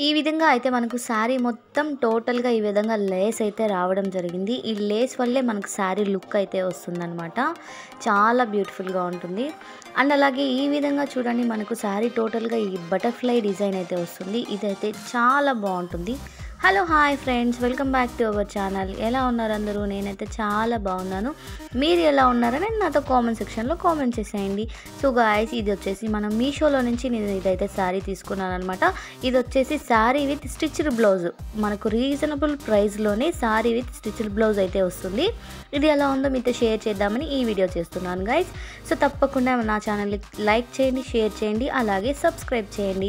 ఈ విధంగా అయితే మనకు శారీ మొత్తం టోటల్గా ఈ విధంగా లేస్ అయితే రావడం జరిగింది ఈ లేస్ వల్లే మనకు శారీ లుక్ అయితే వస్తుందన్నమాట చాలా బ్యూటిఫుల్గా ఉంటుంది అండ్ అలాగే ఈ విధంగా చూడండి మనకు శారీ టోటల్గా ఈ బటర్ఫ్లై డిజైన్ అయితే వస్తుంది ఇదైతే చాలా బాగుంటుంది hello hi friends welcome back to our channel ఎలా ఉన్నారు అందరూ నేనైతే చాలా బాగున్నాను మీరు ఎలా ఉన్నారని నాతో కామెంట్ సెక్షన్లో కామెంట్ చేసేయండి సో గాయస్ ఇది వచ్చేసి మనం మీషోలో నుంచి నేను ఇదైతే శారీ తీసుకున్నాను అనమాట ఇది వచ్చేసి శారీ విత్ స్టిచ్డ్ బ్లౌజ్ మనకు రీజనబుల్ ప్రైస్లోనే శారీ విత్ స్టిచ్డ్ బ్లౌజ్ అయితే వస్తుంది ఇది ఎలా ఉందో మీతో షేర్ చేద్దామని ఈ వీడియో చేస్తున్నాను గైస్ సో తప్పకుండా నా ఛానల్ని లైక్ చేయండి షేర్ చేయండి అలాగే సబ్స్క్రైబ్ చేయండి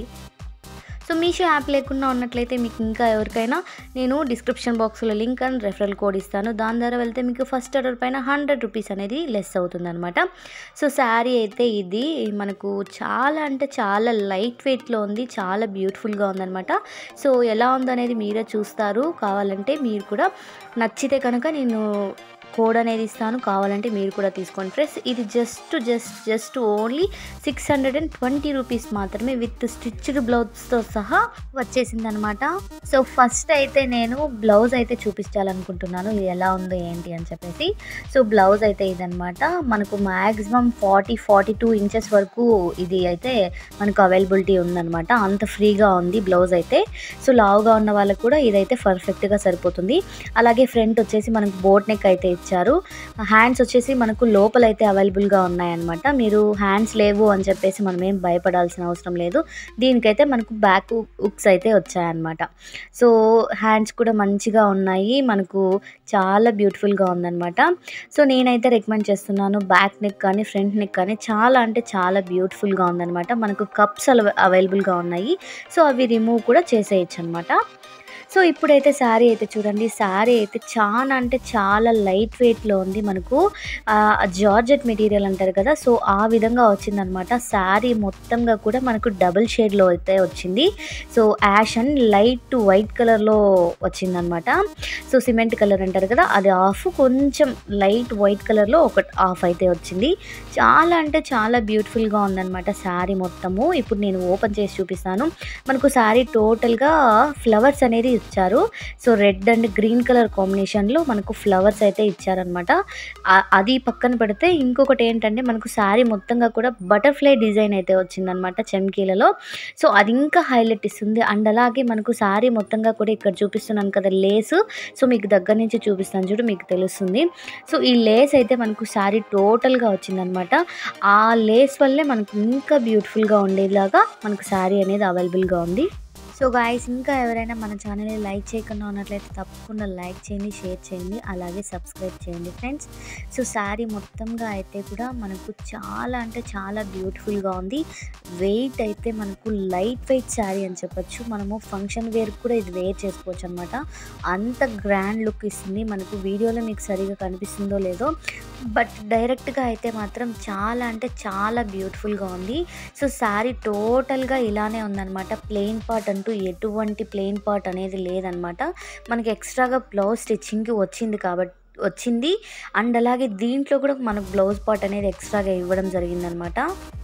సో మీషో యాప్ లేకుండా ఉన్నట్లయితే మీకు ఇంకా ఎవరికైనా నేను డిస్క్రిప్షన్ బాక్స్లో లింక్ అండ్ రెఫరల్ కోడ్ ఇస్తాను దాని ద్వారా వెళ్తే మీకు ఫస్ట్ ఆర్డర్ పైన హండ్రెడ్ రూపీస్ అనేది లెస్ అవుతుంది అనమాట సో శారీ అయితే ఇది మనకు చాలా అంటే చాలా లైట్ వెయిట్లో ఉంది చాలా బ్యూటిఫుల్గా ఉందన్నమాట సో ఎలా ఉందనేది మీరే చూస్తారు కావాలంటే మీరు కూడా నచ్చితే కనుక నేను కోడ్ అనేది ఇస్తాను కావాలంటే మీరు కూడా తీసుకోండి ఫ్రెండ్స్ ఇది just just just only six hundred and twenty rupees మాత్రమే విత్ స్టిచ్డ్ బ్లౌజ్తో సహా వచ్చేసింది అనమాట సో ఫస్ట్ అయితే నేను బ్లౌజ్ అయితే చూపించాలనుకుంటున్నాను ఇది ఎలా ఉందో ఏంటి అని చెప్పేసి సో బ్లౌజ్ అయితే ఇదనమాట మనకు maximum forty forty two inches వరకు ఇది అయితే మనకు అవైలబిలిటీ ఉందన్నమాట అంత ఫ్రీగా ఉంది బ్లౌజ్ అయితే సో లావుగా ఉన్న వాళ్ళకు కూడా ఇదైతే పర్ఫెక్ట్గా సరిపోతుంది అలాగే ఫ్రంట్ వచ్చేసి మనకు బోట్ నెక్ అయితే ఇచ్చారు హ్యాండ్స్ వచ్చేసి మనకు లోపల అయితే అవైలబుల్గా ఉన్నాయన్నమాట మీరు హ్యాండ్స్ లేవు అని చెప్పేసి మనం ఏం భయపడాల్సిన అవసరం లేదు దీనికైతే మనకు బ్యాక్ ఉక్స్ అయితే వచ్చాయన్నమాట సో హ్యాండ్స్ కూడా మంచిగా ఉన్నాయి మనకు చాలా బ్యూటిఫుల్గా ఉందన్నమాట సో నేనైతే రికమెండ్ చేస్తున్నాను బ్యాక్ నెక్ కానీ ఫ్రంట్ నెక్ కానీ చాలా అంటే చాలా బ్యూటిఫుల్గా ఉందన్నమాట మనకు కప్స్ అవైలబుల్గా ఉన్నాయి సో అవి రిమూవ్ కూడా చేసేయచ్చు అనమాట సో ఇప్పుడైతే శారీ అయితే చూడండి శారీ అయితే చాలా అంటే చాలా లైట్ వెయిట్లో ఉంది మనకు జార్జెట్ మెటీరియల్ అంటారు కదా సో ఆ విధంగా వచ్చిందనమాట శారీ మొత్తంగా కూడా మనకు డబుల్ షేడ్లో అయితే వచ్చింది so ash and light white కలర్లో వచ్చిందనమాట సో సిమెంట్ కలర్ అంటారు కదా అది ఆఫ్ కొంచెం లైట్ వైట్ కలర్లో ఒక ఆఫ్ అయితే వచ్చింది చాలా అంటే చాలా బ్యూటిఫుల్గా ఉందన్నమాట శారీ మొత్తము ఇప్పుడు నేను ఓపెన్ చేసి చూపిస్తాను మనకు శారీ టోటల్గా ఫ్లవర్స్ అనేది ఇచ్చారు so red and green colour కాంబినేషన్లో మనకు ఫ్లవర్స్ అయితే ఇచ్చారనమాట అది పక్కన పెడితే ఇంకొకటి ఏంటంటే మనకు శారీ మొత్తంగా కూడా బటర్ఫ్లై డిజైన్ అయితే వచ్చిందనమాట చమ్కీలలో సో అది ఇంకా హైలైట్ ఇస్తుంది అండ్ అలాగే మనకు శారీ మొత్తంగా కూడా ఇక్కడ చూపిస్తున్నాను కదా లేస్ సో మీకు దగ్గర నుంచి చూపిస్తాను చూడు మీకు తెలుస్తుంది సో ఈ లేస్ అయితే మనకు శారీ టోటల్గా వచ్చిందనమాట ఆ లేస్ వల్లే మనకు ఇంకా బ్యూటిఫుల్గా ఉండేలాగా మనకు శారీ అనేది అవైలబుల్గా ఉంది సో గాయస్ ఇంకా ఎవరైనా మన ఛానల్ని లైక్ చేయకుండా ఉన్నట్లయితే తప్పకుండా లైక్ చేయండి షేర్ చేయండి అలాగే సబ్స్క్రైబ్ చేయండి ఫ్రెండ్స్ సో శారీ మొత్తంగా అయితే కూడా మనకు చాలా అంటే చాలా బ్యూటిఫుల్గా ఉంది వెయిట్ అయితే మనకు లైట్ వెయిట్ శారీ అని చెప్పొచ్చు మనము ఫంక్షన్ వేర్ కూడా ఇది వేర్ చేసుకోవచ్చు అనమాట అంత గ్రాండ్ లుక్ ఇస్తుంది మనకు వీడియోలో మీకు సరిగా కనిపిస్తుందో లేదో బట్ డైరెక్ట్గా అయితే మాత్రం చాలా అంటే చాలా బ్యూటిఫుల్గా ఉంది సో శారీ టోటల్గా ఇలానే ఉందన్నమాట ప్లెయిన్ పార్ట్ అంటూ ఎటువంటి ప్లెయిన్ పార్ట్ అనేది లేదనమాట మనకి ఎక్స్ట్రాగా బ్లౌజ్ స్టిచ్చింగ్కి వచ్చింది కాబట్టి వచ్చింది అండ్ అలాగే దీంట్లో కూడా మనకు బ్లౌజ్ పార్ట్ అనేది ఎక్స్ట్రాగా ఇవ్వడం జరిగిందనమాట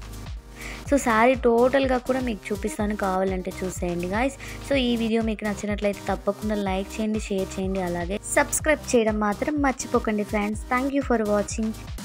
సో శారీ టోటల్గా కూడా మీకు చూపిస్తాను కావాలంటే చూసేయండి గాయస్ సో ఈ వీడియో మీకు నచ్చినట్లయితే తప్పకుండా లైక్ చేయండి షేర్ చేయండి అలాగే సబ్స్క్రైబ్ చేయడం మాత్రం మర్చిపోకండి friends thank you for watching